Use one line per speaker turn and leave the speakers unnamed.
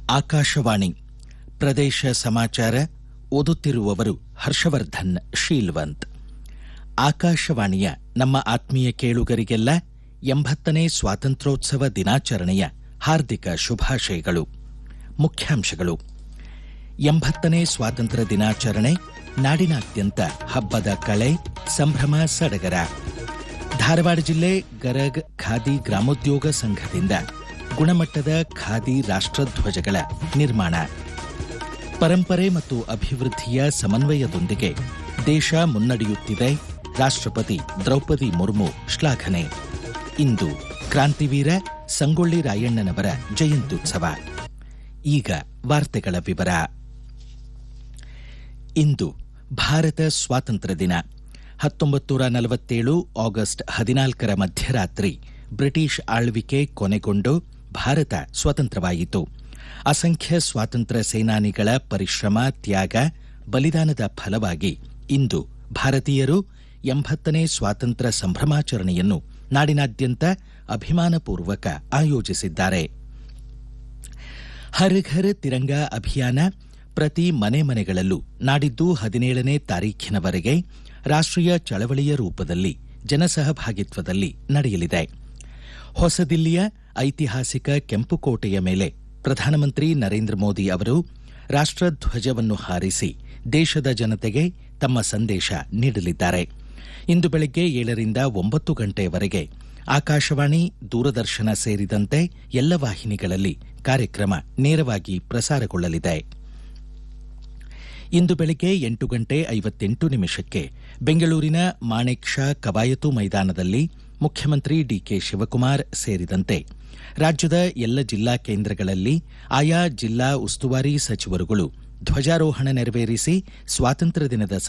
ಆಕಾಶವಾಣಿ ಪ್ರದೇಶ ಸಮಾಚಾರ ಓದುತ್ತಿರುವವರು ಹರ್ಷವರ್ಧನ್ ಶೀಲ್ವಂತ್ ಆಕಾಶವಾಣಿಯ ನಮ್ಮ ಆತ್ಮೀಯ ಕೇಳುಗರಿಗೆಲ್ಲ ಎಂಬತ್ತನೇ ಸ್ವಾತಂತ್ರ್ಯೋತ್ಸವ ದಿನಾಚರಣೆಯ ಹಾರ್ದಿಕ ಶುಭಾಶಯಗಳು ಮುಖ್ಯಾಂಶಗಳು ಎಂಬತ್ತನೇ ಸ್ವಾತಂತ್ರ್ಯ ದಿನಾಚರಣೆ ನಾಡಿನಾದ್ಯಂತ ಹಬ್ಬದ ಕಳೆ ಸಂಭ್ರಮ ಸಡಗರ ಧಾರವಾಡ ಜಿಲ್ಲೆ ಗರಗ್ ಖಾದಿ ಗ್ರಾಮೋದ್ಯೋಗ ಸಂಘದಿಂದ ಗುಣಮಟ್ಟದ ಖಾದಿ ರಾಷ್ಟ್ರಧ್ವಜಗಳ ನಿರ್ಮಾಣ ಪರಂಪರೆ ಮತ್ತು ಅಭಿವೃದ್ಧಿಯ ಸಮನ್ವಯದೊಂದಿಗೆ ದೇಶ ಮುನ್ನಡೆಯುತ್ತಿದೆ ರಾಷ್ಟ್ರಪತಿ ದ್ರೌಪದಿ ಮುರ್ಮು ಶ್ಲಾಘನೆ ಇಂದು ಕ್ರಾಂತಿವೀರ ಸಂಗೊಳ್ಳಿ ರಾಯಣ್ಣನವರ ಜಯಂತ್ಯುತ್ಸವ ಈಗ ವಾರ್ತೆಗಳ ವಿವರ ಇಂದು ಭಾರತ ಸ್ವಾತಂತ್ರ್ಯ ದಿನ ಹತ್ತೊಂಬತ್ತು ನಲವತ್ತೇಳು ಆಗಸ್ಟ್ ಹದಿನಾಲ್ಕರ ಮಧ್ಯರಾತ್ರಿ ಬ್ರಿಟಿಷ್ ಆಳ್ವಿಕೆ ಕೊನೆಗೊಂಡು ಭಾರತ ಸ್ವತಂತ್ರವಾಯಿತು ಅಸಂಖ್ಯ ಸ್ವಾತಂತ್ರ್ಯ ಸೇನಾನಿಗಳ ಪರಿಶ್ರಮ ತ್ಯಾಗ ಬಲಿದಾನದ ಫಲವಾಗಿ ಇಂದು ಭಾರತೀಯರು ಎಂಬತ್ತನೇ ಸ್ವಾತಂತ್ರ್ಯ ಸಂಭ್ರಮಾಚರಣೆಯನ್ನು ನಾಡಿನಾದ್ಯಂತ ಅಭಿಮಾನಪೂರ್ವಕ ಆಯೋಜಿಸಿದ್ದಾರೆ ಹರ್ ಘರ್ ತಿರಂಗಾ ಅಭಿಯಾನ ಪ್ರತಿ ಮನೆ ಮನೆಗಳಲ್ಲೂ ನಾಡಿದ್ದು ಹದಿನೇಳನೇ ತಾರೀಖಿನವರೆಗೆ ರಾಷ್ಟ್ರೀಯ ಚಳವಳಿಯ ರೂಪದಲ್ಲಿ ಜನಸಹಭಾಗಿತ್ವದಲ್ಲಿ ನಡೆಯಲಿದೆ ಹೊಸದಿಲ್ಲಿಯ ಐತಿಹಾಸಿಕ ಕೆಂಪುಕೋಟೆಯ ಮೇಲೆ ಪ್ರಧಾನಮಂತ್ರಿ ನರೇಂದ್ರ ಮೋದಿ ಅವರು ರಾಷ್ಟ್ರಧ್ವಜವನ್ನು ಹಾರಿಸಿ ದೇಶದ ಜನತೆಗೆ ತಮ್ಮ ಸಂದೇಶ ನೀಡಲಿದ್ದಾರೆ ಇಂದು ಬೆಳಗ್ಗೆ ಏಳರಿಂದ ಒಂಬತ್ತು ಗಂಟೆಯವರೆಗೆ ಆಕಾಶವಾಣಿ ದೂರದರ್ಶನ ಸೇರಿದಂತೆ ಎಲ್ಲ ವಾಹಿನಿಗಳಲ್ಲಿ ಕಾರ್ಯಕ್ರಮ ನೇರವಾಗಿ ಪ್ರಸಾರಗೊಳ್ಳಲಿದೆ ಇಂದು ಬೆಳಗ್ಗೆ ಎಂಟು ಗಂಟೆ ಐವತ್ತೆಂಟು ನಿಮಿಷಕ್ಕೆ ಬೆಂಗಳೂರಿನ ಮಾಣೆಕ್ ಶಾ ಕವಾಯತು ಮೈದಾನದಲ್ಲಿ ಮುಖ್ಯಮಂತ್ರಿ ಡಿಕೆ ಶಿವಕುಮಾರ್ ಸೇರಿದಂತೆ ರಾಜ್ಯದ ಎಲ್ಲ ಜಿಲ್ಲಾ ಕೇಂದ್ರಗಳಲ್ಲಿ ಆಯಾ ಜಿಲ್ಲಾ ಉಸ್ತುವಾರಿ ಸಚಿವರುಗಳು ಧ್ವಜಾರೋಹಣ ನೆರವೇರಿಸಿ ಸ್ವಾತಂತ್ರ್ಯ ದಿನದ